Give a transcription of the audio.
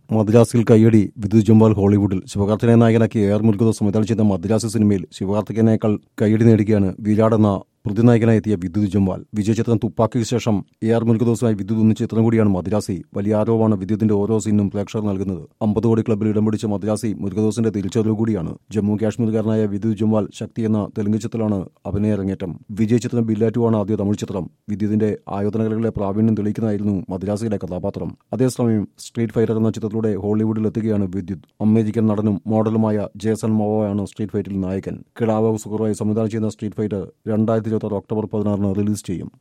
മദ്രാസിൽ കയ്യടി വിദ്യുത് ജംവാൽ ഹോളിവുഡിൽ ശിവകാർത്തികനെ നായകനാക്കി എ ആർ മുരുകദോസ് സംവിധാനം ചെയ്ത മദ്രാസ് സിനിമയിൽ ശിവകാർത്തികനേക്കാൾ കയ്യടി നേടുകയാണ് വിരാട് എന്ന പ്രതിനായകനായി എത്തിയ വിദ്യുത് ജംവാൽ വിജയചിത്രം തുപ്പാക്കിക്ക് ശേഷം എ ആർ മുരുകദോസുമായി വിദ്യുത് ഒന്നിച്ച ചിത്രം കൂടിയാണ് മദ്രാസി വലിയ ആരോപമാണ് വിദ്യുത്തിന്റെ ഓരോ സീനും പ്രേക്ഷകർ നൽകുന്നത് അമ്പത് കോടി ക്ലബിൽ ഇടം പിടിച്ച മദ്രാസി മുരുകദോസിന്റെ തിരിച്ചറിവ് കൂടിയാണ് ജമ്മു കാശ്മീർകാരനായ വിദ്യുത് ജംവാൽ ശക്തി എന്ന തെലുങ്ക് ചിത്രത്തിലാണ് അഭിനയ അരങ്ങേറ്റം വിജയ് ചിത്രം ബില്ലാറ്റുവാണ് ആദ്യ തമിഴ് ചിത്രം വിദ്യുതിന്റെ ആയോധനകലകളിലെ പ്രാവീണ്യം തെളിയിക്കുന്നതായിരുന്നു മദ്രാസിയിലെ കഥാപാത്രം അതേസമയം സ്ട്രീറ്റ് ഫൈറ്റർ എന്ന ചിത്രത്തിലൂടെ ഹോളിവുഡിൽ എത്തുകയാണ് വിദ്യുത് അമേരിക്കൻ നടനും മോഡലുമായ ജേസൺ മോവോയാണ് സ്ട്രീറ്റ് ഫൈറ്റിൽ നായകൻ കിടാവോ സുഹറായി സംവിധാനം ചെയ്യുന്ന സ്ട്രീറ്റ് ഫൈറ്റർ രണ്ടായിരത്തി ഇരുപത്തി ഒക്ടോബർ പതിനാറിന് റിലീസ് ചെയ്യും